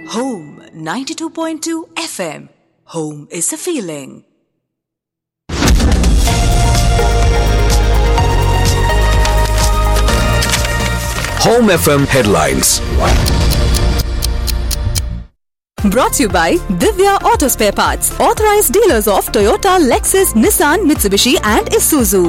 Home 92.2 FM. Home is a feeling. Home FM headlines. Brought to you by Divya Auto Spare Parts, authorized dealers of Toyota, Lexus, Nissan, Mitsubishi, and Isuzu.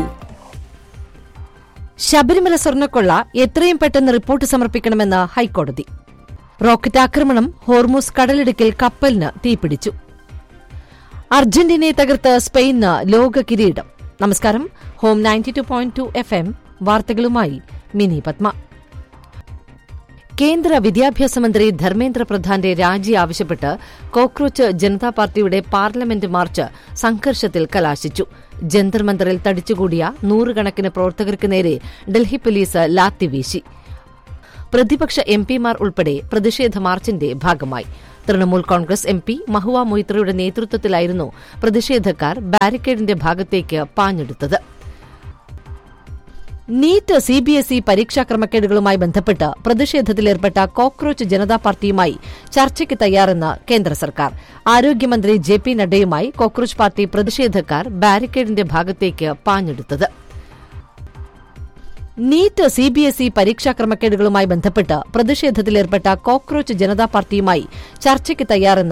Sabarimala സ്വർണ്ണക്കൊള്ള എത്രയും പെട്ടെന്ന് report സമർപ്പിക്കണമെന്ന് ഹൈക്കോടതി rocket ആക്രമണം Hormuz കടലിടുക്കിൽ കപ്പലിന് തീപിടിച്ചു അർജന്റീനയെ തകർത്ത് Spain ലോക കിരീടം നമസ്കാരം home ninety two point two F M വാർത്തകളുമായി മിനി പത്മ കേന്ദ്ര വിദ്യാഭ്യാസ മന്ത്രി ധർമ്മേന്ദ്ര പ്രധാന്റെ രാജി ആവശ്യപ്പെട്ട് കോക്രോച്ച് ജനതാ പാർട്ടിയുടെ പാർലമെന്റ് മാർച്ച് സംഘർഷത്തിൽ കലാശിച്ചു ജന്തർ മന്ദറിൽ തടിച്ചുകൂടിയ നൂറുകണക്കിന് പ്രവർത്തകർക്ക് നേരെ ഡൽഹി പോലീസ് ലാത്തി വീശി പ്രതിപക്ഷ എം പിമാർ ഉൾപ്പെടെ പ്രതിഷേധ മാർച്ചിന്റെ ഭാഗമായി തൃണമൂൽ കോൺഗ്രസ് എം പി മഹുവ മൊയ്ത്രയുടെ നേതൃത്വത്തിലായിരുന്നു പ്രതിഷേധക്കാർ ബാരിക്കേഡിന്റെ ഭാഗത്തേക്ക് പാഞ്ഞെടുത്തത് NEET C B S E പരീക്ഷാ ക്രമക്കേടുകളുമായി ബന്ധപ്പെട്ട് പ്രതിഷേധത്തിലേർപ്പെട്ട കോക്രോച്ച് ജനതാ പാർട്ടിയുമായി ചർച്ചയ്ക്ക് തയ്യാറെന്ന് കേന്ദ്ര സർക്കാർ ആരോഗ്യമന്ത്രി ജെ പി നഡ്ഡയുമായി കോക്രോച്ച് പാർട്ടി പ്രതിഷേധക്കാർ ബാരിക്കേഡിന്റെ ഭാഗത്തേക്ക് പാഞ്ഞെടുത്തത് NEET C B S E പരീക്ഷാ ക്രമക്കേടുകളുമായി ബന്ധപ്പെട്ട് പ്രതിഷേധത്തിലേർപ്പെട്ട കോക്രോച്ച് ജനതാ പാർട്ടിയുമായി ചർച്ചയ്ക്ക് തയ്യാറെന്ന്